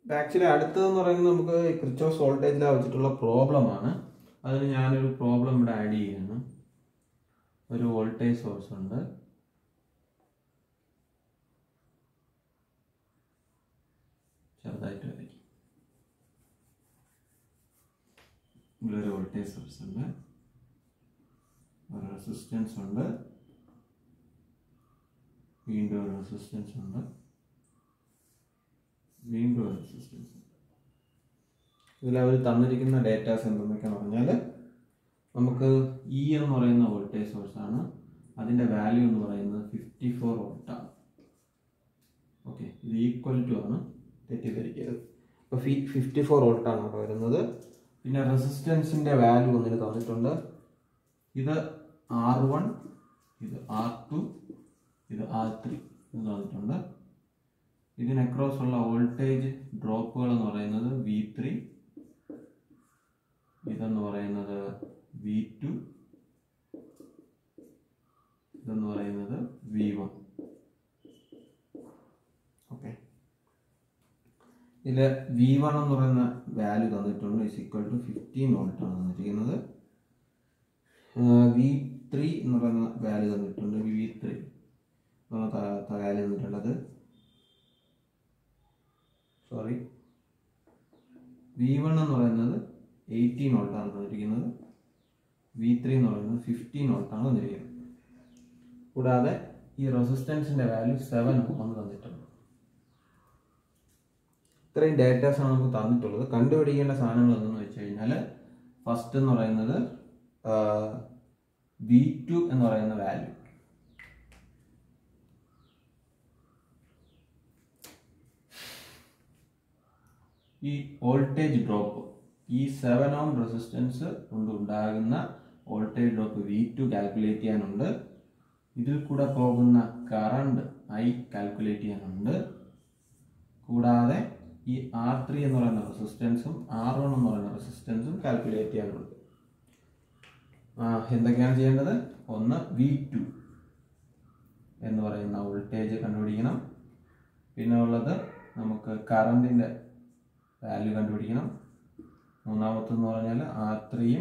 actually അടുത്തതെന്ന് പറയുന്നത് നമുക്ക് ക്രിച്ചോസ് വോൾട്ടേജിൽ വെച്ചിട്ടുള്ള പ്രോബ്ലമാണ് അതിന് ഞാനൊരു പ്രോബ്ലം ഇവിടെ ആഡ് ചെയ്യുകയാണ് ഒരു വോൾട്ടേജ് സോഴ്സ് ഉണ്ട് ചെറുതായിട്ട് വരയ്ക്കും ഇവിടെ ഒരു വോൾട്ടേജ് സോഴ്സ് ഉണ്ട് ഒരു റെസിസ്റ്റൻസ് ഉണ്ട് വീണ്ടും ഒരു റെസിസ്റ്റൻസ് ഉണ്ട് വീണ്ടും ഒരു റെസിസ്റ്റൻസ് ഉണ്ട് ഇതിൽ അവർ തന്നിരിക്കുന്ന ഡേറ്റാസ് എന്തെന്നൊക്കെയാന്ന് പറഞ്ഞാൽ നമുക്ക് ഇ എന്ന് പറയുന്ന വോൾട്ടേജ് സോഴ്സ് ആണ് അതിൻ്റെ വാല്യൂ എന്ന് പറയുന്നത് ഫിഫ്റ്റി ഫോർ വോൾട്ടാണ് ഓക്കെ ഇത് ഈക്വൽ ടു ആണ് തെറ്റിദ്ധരിക്കരുത് അപ്പോൾ ഫി ഫിഫ്റ്റി ഫോർ വോൾട്ടാണ് അവിടെ വരുന്നത് പിന്നെ റെസിസ്റ്റൻസിൻ്റെ വാല്യൂ ഒന്നിന് തന്നിട്ടുണ്ട് ഇത് ആർ വൺ ഇത് ആർ ടു ഇത് ആർ ത്രീ ഇത് തന്നിട്ടുണ്ട് ഇതിന് അക്രോസ് ഉള്ള വോൾട്ടേജ് ഡ്രോപ്പുകൾ എന്ന് പറയുന്നത് വി ത്രീ ഇതെന്ന് പറയുന്നത് വി ടു ഇതെന്ന് പറയുന്നത് വി വൺ ഓക്കെ ഇതിൽ വി വൺ എന്ന് പറയുന്ന വാല്യൂ തന്നിട്ടുണ്ട് is equal to fifteen volt ആണ് തന്നിരിക്കുന്നത് വി ത്രീ എന്ന് പറയുന്ന വാല്യൂ തന്നിട്ടുണ്ട് വി ത്രീ വാല്യൂ തന്നിട്ടുള്ളത് സോറി വി വൺ എന്ന് പറയുന്നത് എയ്റ്റീൻ വോൾട്ടാണ് തന്നിരിക്കുന്നത് വി ത്രീ എന്ന് പറയുന്നത് ഫിഫ്റ്റീൻ വോൾട്ടാണ് തന്നിരിക്കുന്നത് കൂടാതെ ഈ റെസിസ്റ്റൻസിന്റെ വാല്യൂ സെവൻ ഓം തന്നിട്ടുണ്ട് ഇത്രയും ഡേറ്റാസ് ആണ് നമുക്ക് തന്നിട്ടുള്ളത് കണ്ടുപിടിക്കേണ്ട സാധനങ്ങൾ എന്തെന്ന് വെച്ച് കഴിഞ്ഞാൽ ഫസ്റ്റ് എന്ന് പറയുന്നത് വി ടു എന്ന് പറയുന്ന വാല്യൂ ഈ വോൾട്ടേജ് ഡ്രോപ്പ് ഈ സെവൻ ഓം റെസിസ്റ്റൻസ് കൊണ്ട് ഉണ്ടാകുന്ന voltage drop V two calculate ചെയ്യാനുണ്ട് ഇതിൽ കൂടെ പോകുന്ന കറണ്ട് ഐ കാൽക്കുലേറ്റ് ചെയ്യാനുണ്ട് കൂടാതെ ഈ ആർ ത്രീ എന്ന് പറയുന്ന റെസിസ്റ്റൻസും ആർ വൺ എന്ന് പറയുന്ന റെസിസ്റ്റൻസും കാൽക്കുലേറ്റ് ചെയ്യാനുണ്ട് ആ, എന്തൊക്കെയാണ് ചെയ്യേണ്ടത് ഒന്ന് വി ടു എന്ന് പറയുന്ന വോൾട്ടേജ് കണ്ടുപിടിക്കണം പിന്നെ ഉള്ളത് നമുക്ക് കറണ്ടിൻ്റെ വാല്യൂ കണ്ടുപിടിക്കണം മൂന്നാമത്തെന്ന് പറഞ്ഞാൽ ആർ ത്രീയും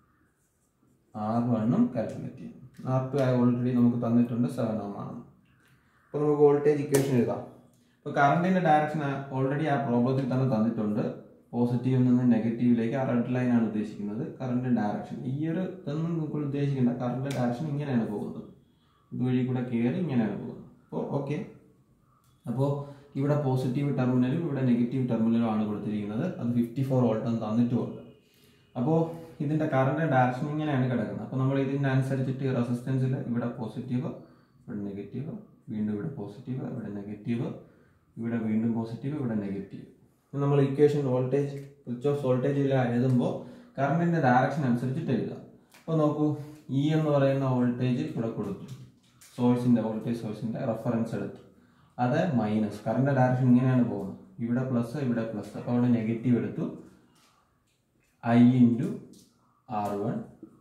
ആർ വണ്ണും കാൽക്കുലേറ്റ് ചെയ്യണം ആർ ടു ഓൾറെഡി നമുക്ക് തന്നിട്ടുണ്ട് സെവൻ ഓം ആണ് അപ്പോൾ നമുക്ക് വോൾട്ടേജ് ഇക്വേഷൻ എഴുതാം ഇപ്പോൾ കറണ്ടിൻ്റെ ഡയറക്ഷൻ ഓൾറെഡി ആ പ്രോബ്ലത്തിൽ തന്നെ തന്നിട്ടുണ്ട് പോസിറ്റീവിൽ നിന്ന് നെഗറ്റീവിലേക്ക് ആ റെഡ് ലൈൻ ആണ് ഉദ്ദേശിക്കുന്നത് കറണ്ട് ഡയറക്ഷൻ ഈ ഒരു ഇതൊന്നും നിങ്ങൾക്ക് ഉദ്ദേശിക്കേണ്ട കറണ്ട് ഡയറക്ഷൻ ഇങ്ങനെയാണ് പോകുന്നത് ഇതുവഴി കൂടെ കയറി ഇങ്ങനെയാണ് പോകുന്നത് അപ്പോൾ ഓക്കെ അപ്പോൾ ഇവിടെ പോസിറ്റീവ് ടെർമിനലും ഇവിടെ നെഗറ്റീവ് ടെർമിനലും ആണ് കൊടുത്തിരിക്കുന്നത് അത് ഫിഫ്റ്റി ഫോർ വോൾട്ട് തന്നിട്ടുമുണ്ട് അപ്പോൾ ഇതിൻ്റെ കറണ്ട് ഡയറക്ഷൻ ഇങ്ങനെയാണ് കിടക്കുന്നത് അപ്പോൾ നമ്മൾ ഇതിൻ്റെ അനുസരിച്ചിട്ട് റെസിസ്റ്റൻസിൽ ഇവിടെ പോസിറ്റീവ് ഇവിടെ നെഗറ്റീവ് വീണ്ടും ഇവിടെ പോസിറ്റീവ് ഇവിടെ നെഗറ്റീവ് ഇവിടെ വീണ്ടും പോസിറ്റീവ് ഇവിടെ നെഗറ്റീവ് നമ്മൾ ഇക്വേഷൻ വോൾട്ടേജ് സ്വിച്ച് ഓഫ് വോൾട്ടേജിൽ എഴുതുമ്പോൾ കറണ്ടിൻ്റെ ഡയറക്ഷൻ അനുസരിച്ചിട്ട് എഴുതുക അപ്പോൾ നോക്കൂ ഇ എന്ന് പറയുന്ന വോൾട്ടേജ് ഇവിടെ കൊടുത്തു സോഴ്സിൻ്റെ വോൾട്ടേജ് സോഴ്സിൻ്റെ റെഫറൻസ് എടുത്തു അത് മൈനസ് കറണ്ട് ഡയറക്ഷൻ ഇങ്ങനെയാണ് പോകുന്നത് ഇവിടെ പ്ലസ് ഇവിടെ പ്ലസ് അപ്പോൾ അവിടെ നെഗറ്റീവ് എടുത്തു ഐ ഇൻറ്റു ആർ വൺ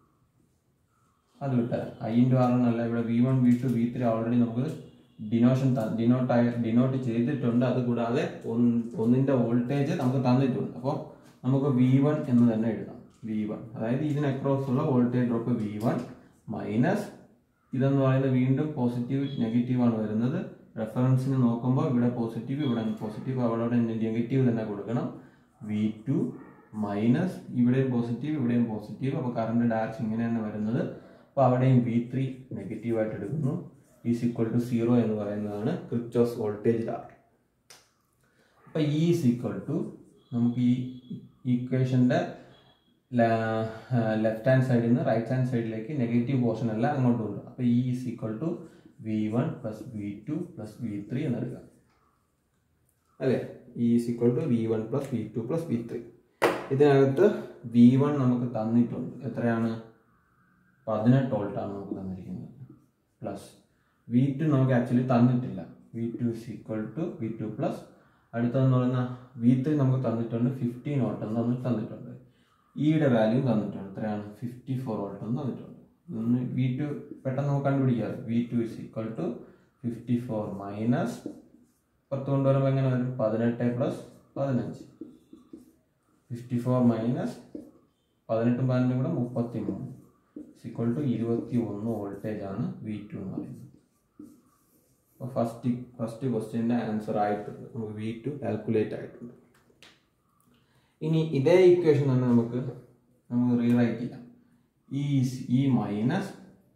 അത് വിട്ടുതരാം ഐ ഇൻറ്റു ആർ വൺ അല്ല ഇവിടെ V one V two V three already നമുക്ക് ഡിനോഷൻ ഡിനോട്ട് ആയി ഡിനോട്ട് ചെയ്തിട്ടുണ്ട് അതുകൂടാതെ ഒന്ന് ഒന്നിൻ്റെ വോൾട്ടേജ് നമുക്ക് തന്നിട്ടുണ്ട് അപ്പോൾ നമുക്ക് വി വൺ എന്ന് തന്നെ എഴുതാം വി വൺ അതായത് ഇതിന് അക്രോസ് ഉള്ള voltage drop V one minus ഇതെന്ന് പറയുന്നത് വീണ്ടും പോസിറ്റീവ് നെഗറ്റീവ് ആണ് വരുന്നത് റെഫറൻസിന് നോക്കുമ്പോൾ ഇവിടെ പോസിറ്റീവ് ഇവിടെ പോസിറ്റീവ് അവിടെ നെഗറ്റീവ് തന്നെ കൊടുക്കണം വി ടു മൈനസ് ഇവിടെയും പോസിറ്റീവ് ഇവിടെയും പോസിറ്റീവ് അപ്പോൾ കറണ്ട് ഡയറക്ഷൻ ഇങ്ങനെയാണ് വരുന്നത് അപ്പോൾ അവിടെയും വി ത്രീ നെഗറ്റീവായിട്ട് എടുക്കുന്നു ഈസ് ഈക്വൽ ടു സീറോ എന്ന് പറയുന്നതാണ് ക്രിപ്റ്റോസ് വോൾട്ടേജ് ലാ അപ്പോൾ ഇ ഈസ് ഈക്വൽ ടു നമുക്ക് ഈ ഈക്വേഷൻ്റെ ലെഫ്റ്റ് ഹാൻഡ് സൈഡിൽ നിന്ന് റൈറ്റ് ഹാൻഡ് സൈഡിലേക്ക് നെഗറ്റീവ് പോർഷൻ എല്ലാം അങ്ങോട്ട് കൊണ്ടുപോകും അപ്പോൾ E is equal to V one plus V two plus V three എന്ന് എടുക്കാം അല്ലേ E is equal to V one plus V two plus V three ഇതിനകത്ത് വി വൺ നമുക്ക് തന്നിട്ടുണ്ട് എത്രയാണ് പതിനെട്ട് വോൾട്ടാണ് നമുക്ക് തന്നിരിക്കുന്നത് പ്ലസ് വി ടു നമുക്ക് ആക്ച്വലി തന്നിട്ടില്ല V two is equal to V two plus അടുത്തതെന്ന് പറയുന്ന വി ത്രീ നമുക്ക് തന്നിട്ടുണ്ട് ഫിഫ്റ്റീൻ വോൾട്ട് എന്ന് നമുക്ക് തന്നിട്ടുണ്ട് ഇയുടെ വാല്യൂ തന്നിട്ടുണ്ട് എത്രയാണ് ഫിഫ്റ്റി ഫോർ വോൾട്ട് എന്ന് തന്നിട്ടുണ്ട് ഇതൊന്ന് വി ടു പെട്ടെന്ന് നമുക്ക് കണ്ടുപിടിക്കാം V two is equal to fifty four minus പത്ത് കൊണ്ടുവരുമ്പോൾ എങ്ങനെ വരും പതിനെട്ട് പ്ലസ് പതിനഞ്ച് ഫിഫ്റ്റി ഫോർ മൈനസ് പതിനെട്ടും പതിനെട്ടും കൂടെ മുപ്പത്തി മൂന്ന് സിക്വൽ ടു ഇരുപത്തി ഒന്ന് വോൾട്ടേജ് ആണ് വി ടു എന്ന് പറയുന്നത് അപ്പോൾ ഫസ്റ്റ് ഫസ്റ്റ് ക്വസ്റ്റ്യൻ്റെ ആൻസർ ആയിട്ടുണ്ട് നമുക്ക് വി ടു കാൽക്കുലേറ്റ് ആയിട്ടുണ്ട് ഇനി ഇതേ ഇക്വേഷൻ തന്നെ നമുക്ക് നമുക്ക് റീറൈറ്റ് ചെയ്യാം ഈ ഈ മൈനസ്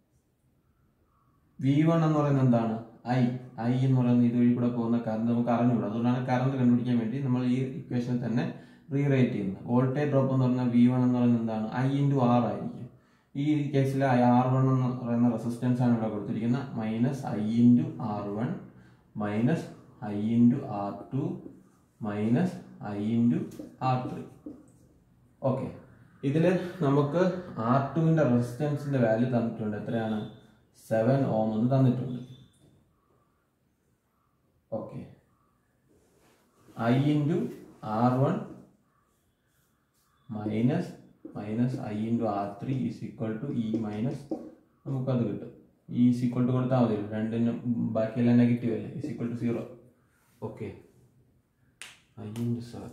വി വൺ എന്ന് പറയുന്നത് എന്താണ് ഐ ഐ എന്ന് പറയുന്നത് ഇതുവഴി കൂടെ പോകുന്ന കറണ്ട് നമുക്ക് അറിഞ്ഞുകൂടാ അതുകൊണ്ടാണ് കറണ്ട് കണ്ടുപിടിക്കാൻ വേണ്ടി നമ്മൾ ഈ ഇക്വേഷനിൽ തന്നെ റീറൈറ്റ് ചെയ്യുന്നത് വോൾട്ടേജ് ഡ്രോപ്പ് എന്ന് പറഞ്ഞാൽ വി വൺ എന്ന് പറയുന്നത് എന്താണ് ഐ ഇൻറ്റു ആർ ആയിരിക്കും ഈ കേസിൽ ആർ വൺ എന്ന് പറയുന്ന റെസിസ്റ്റൻസ് ആണ് ഇവിടെ കൊടുത്തിരിക്കുന്നത് minus I into R one minus I into R two minus I into R three okay ഇതിൽ നമുക്ക് ആർ ടുവിൻ്റെ റെസിസ്റ്റൻസിൻ്റെ വാല്യൂ തന്നിട്ടുണ്ട് എത്രയാണ് സെവൻ ഓം എന്ന് തന്നിട്ടുണ്ട് okay I into R one minus minus I into R three is equal to E minus നമുക്കത് കിട്ടും ഈ ഈസ് ഈക്വൽ ടു കൊടുത്താൽ മതി രണ്ടിനും ബാക്കിയെല്ലാം നെഗറ്റീവ് അല്ലേ is equal to zero okay I into seven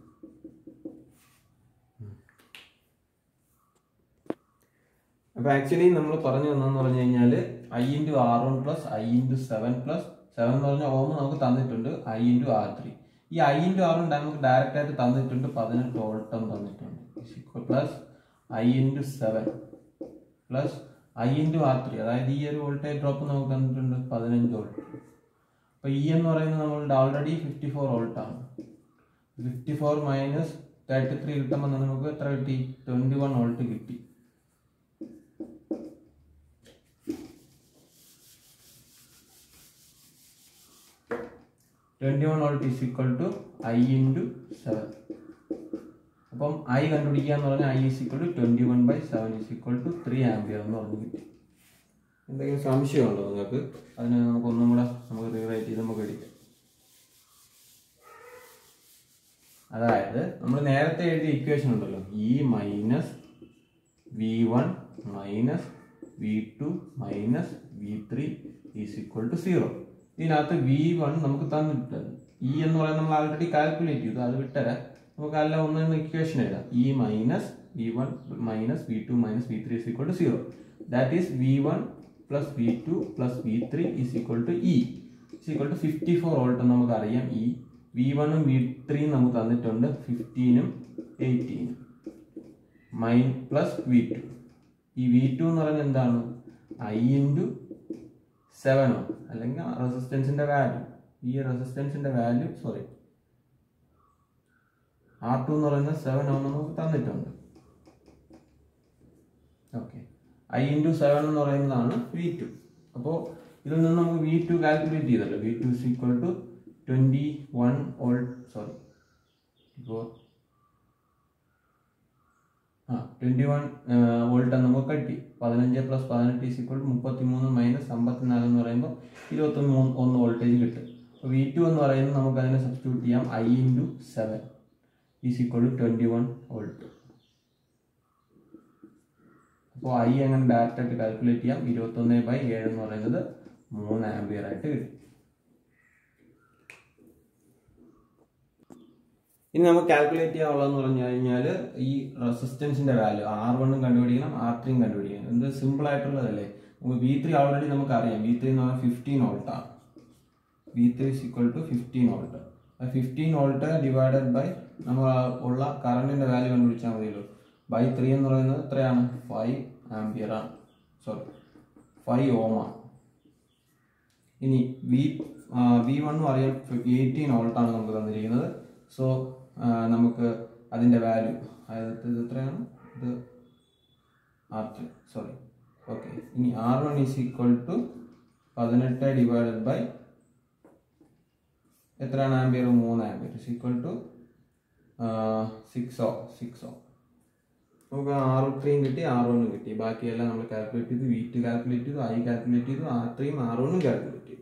അപ്പോൾ ആക്ച്വലി നമ്മൾ പറഞ്ഞു വന്നതെന്ന് പറഞ്ഞു കഴിഞ്ഞാൽ I into R one plus I into seven plus seven എന്ന് പറഞ്ഞാൽ ഓം നമുക്ക് തന്നിട്ടുണ്ട് ഐ ഇൻറ്റു ആർ ത്രീ ഈ ഐ ഇൻറ്റു ആർ വൺ നമുക്ക് ഡയറക്റ്റ് ആയിട്ട് തന്നിട്ടുണ്ട് പതിനെട്ട് വോൾട്ടം തന്നിട്ടുണ്ട് plus I into seven plus I into R three അതായത് ഈ ഒരു വോൾട്ടേജ് ഡ്രോപ്പ് നമുക്ക് തന്നിട്ടുണ്ട് പതിനഞ്ച് വോൾട്ട് അപ്പോൾ ഇ എന്ന് പറയുന്നത് നമ്മളുടെ ഓൾറെഡി ഫിഫ്റ്റി ഫോർ വോൾട്ടാണ് fifty four minus thirty three കിട്ടുമ്പോൾ നമുക്ക് എത്ര കിട്ടി ട്വൻറ്റി വൺ വോൾട്ട് കിട്ടി twenty one volt is equal to I into seven അപ്പം ഐ കണ്ടുപിടിക്കുക എന്ന് പറഞ്ഞാൽ I is equal to twenty one by seven is equal to three ampere എന്ന് പറഞ്ഞു കിട്ടി എന്തെങ്കിലും സംശയമുണ്ടോ നിങ്ങൾക്ക് അതിന് നമുക്ക് ഒന്നും കൂടെ നമുക്ക് റീറൈറ്റ് ചെയ്ത് നമുക്ക് എടുക്കാം അതായത് നമ്മൾ നേരത്തെ എഴുതിയ ഇക്വേഷൻ ഉണ്ടല്ലോ E minus V one minus V two minus V three is equal to zero ഇതിനകത്ത് വി വൺ നമുക്ക് തന്നിട്ടുണ്ട് ഇ എന്ന് പറയുന്നത് നമ്മൾ ആൾറെഡി കാൽക്കുലേറ്റ് ചെയ്തു അത് വിട്ടരാം നമുക്ക് അല്ല ഒന്നും ഇക്വേഷൻ എഴുതാം E minus V one minus V two minus V three is equal to zero that is V one plus V two plus V three is equal to E is equal to fifty four volt നമുക്ക് അറിയാം E V വണ്ണും V ത്രീയും നമുക്ക് തന്നിട്ടുണ്ട് ഫിഫ്റ്റീനും എയ്റ്റീനും മൈൻ plus V two ഈ വി ടു എന്ന് പറയുന്നത് എന്താണ് ഐ ഇൻറ്റു സെവനോ അല്ലെങ്കിൽ റെസിസ്റ്റൻസിന്റെ വാല്യൂ ഈ റെസിസ്റ്റൻസിന്റെ വാല്യൂ സോറി ആർ ടു എന്ന് പറയുന്നത് സെവൻ ആണെന്ന് നമുക്ക് തന്നിട്ടുണ്ട് ഓക്കെ ഐ ഇൻറ്റു സെവൻ എന്ന് പറയുന്നതാണ് വി ടു അപ്പോൾ ഇതിൽ നിന്ന് നമുക്ക് വി ടു കാൽക്കുലേറ്റ് ചെയ്തല്ലോ V two is equal to twenty one volt sorry ഇപ്പോൾ ആ ട്വൻറ്റി വൺ വോൾട്ട് നമുക്ക് കിട്ടി പതിനഞ്ച് പ്ലസ് പതിനെട്ട് ഈസ് ഈക്വൽ മുപ്പത്തി മൂന്ന് മൈനസ് അമ്പത്തിനാല് എന്ന് പറയുമ്പോൾ ഇരുപത്തി മൂന്ന് ഒന്ന് വോൾട്ടേജ് കിട്ടും അപ്പോൾ വി ടു എന്ന് പറയുന്നത് നമുക്ക് അതിനെ സബ്സ്റ്റിറ്റ്യൂട്ട് ചെയ്യാം I into seven is equal to twenty one volt അപ്പോൾ ഐ അങ്ങനെ ഡയറക്റ്റ് ആയിട്ട് കാൽക്കുലേറ്റ് ചെയ്യാം ഇരുപത്തൊന്ന് ബൈ ഏഴ് എന്ന് പറയുന്നത് മൂന്ന് ആംബിയർ ആയിട്ട് കിട്ടും ഇനി നമുക്ക് കാൽക്കുലേറ്റ് ചെയ്യാനുള്ളതെന്ന് പറഞ്ഞു കഴിഞ്ഞാൽ ഈ റെസിസ്റ്റൻസിന്റെ വാല്യൂ ആർ വണ്ണും കണ്ടുപിടിക്കണം ആർ ത്രീയും കണ്ടുപിടിക്കണം എന്ത് സിമ്പിൾ ആയിട്ടുള്ളതല്ലേ നമുക്ക് വി ത്രീ ഓൾറെഡി നമുക്ക് അറിയാം വി ത്രീ എന്ന് പറഞ്ഞാൽ ഫിഫ്റ്റീൻ വോൾട്ടാണ് V three is equal to fifteen volt fifteen volt divided by നമ്മൾ ഉള്ള കറണ്ടിന്റെ വാല്യൂ കണ്ടുപിടിച്ചാൽ മതിയല്ലോ ബൈ ത്രീ എന്ന് പറയുന്നത് എത്രയാണ് ഫൈവ് ആംബിയർ ആണ് സോറി ഫൈവ് ഓം ആണ് ഇനി വി വി വണ്ണും അറിയാം എയ്റ്റീൻ വോൾട്ടാണ് നമുക്ക് തന്നിരിക്കുന്നത് സോ നമുക്ക് അതിൻ്റെ വാല്യൂ അതായത് ഇത് എത്രയാണ് ഇത് ആർ ത്രീ സോറി ഓക്കെ ഇനി R one is equal to പതിനെട്ട് ഡിവൈഡഡ് ബൈ എത്രയാണ് ആംബിയർ മൂന്ന് ആംബിയർ ഇസ് ഈക്വൽ ടു സിക്സോ സിക്സോ നമുക്ക് ആർ ത്രീയും കിട്ടി ആർ വണ്ണും കിട്ടി ബാക്കിയെല്ലാം നമ്മൾ കാൽക്കുലേറ്റ് ചെയ്തു വി ടു കാൽക്കുലേറ്റ് ചെയ്തു ഐ കാൽക്കുലേറ്റ് ചെയ്തു ആർ ത്രീയും ആർ വണ്ണും കാൽക്കുലേറ്റ് ചെയ്തു